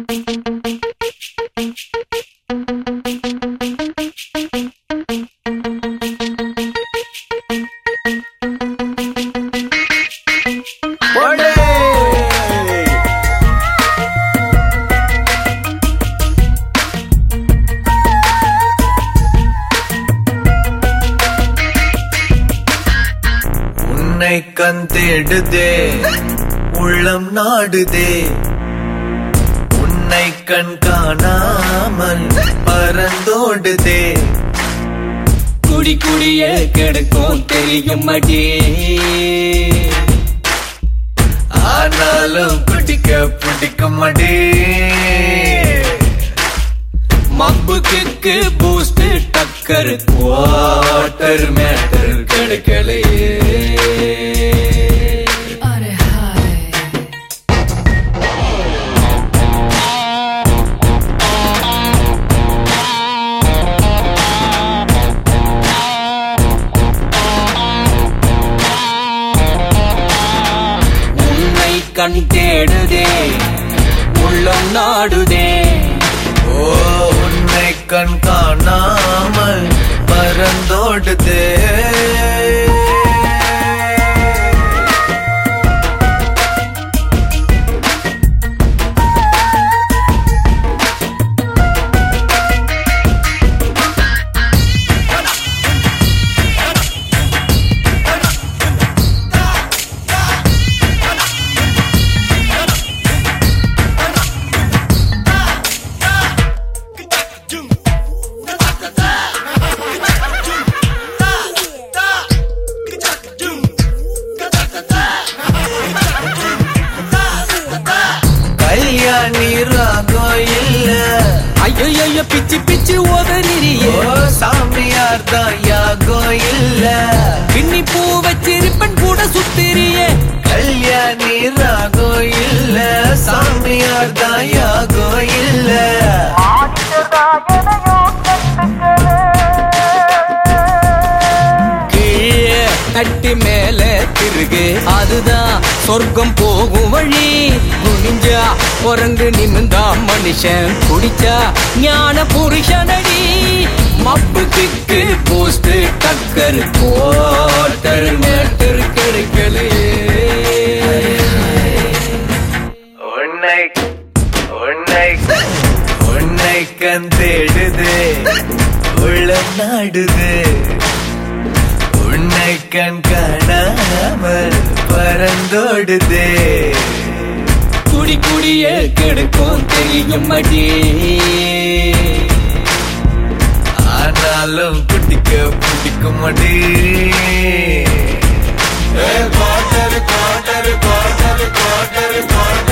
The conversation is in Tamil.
போடு. உன்னை கண் தேடுதே உள்ளம் நாடுதே உன்னை கண் காணாமல் பறந்தோடுதே குடி குடிய கெடுக்கும் தெரியும் அடி ஆனாலும் குடிக்க பிடிக்க மாட்டே மப்பு கிக்கு பூஸ்ட் டக்கர் வாட்டர் மேட்டர் கிடைக்கலையே अरे हाय உன்னை கண் தேடுதே உள்ளம் நாடுதே ஓ உன்னை கண் காணாமல் பறந்தோடுதே கல்யாணி ராகோ இல்ல ஐயோ பிச்சு பிச்சு உதறியே ஓ சாமியார் தான் யாகோ இல்ல பின்னி பூ வச்சிருப்பன் கூட சுத்திரியே கல்யாணி ராகோ இல்ல சாமியார் தான் யாகோ இல்ல கீழே தட்டி மேல திருகு அதுதான் சொர்க்கம் போகும் வழி குனிஞ்சா குரங்கு நிமிந்தா மனுஷன் குடிச்சா ஞான புருஷனடி மப்பு கிக்கு போஸ்ட் டக்கர் கோட்டர் மேட்டர் கிடைக்கலையே உன்னை உன்னை உன்னை கண் தேடுது உள்ளம் நாடுது உன்னை கண் காணாமல் பறந்தோடுதே குடி குடிய கெடுக்கும் தெரியும் அடி ஆனாலும் குட்டிக்க பிடிக்க மாட்டே quarter quarter quarter quarter quarter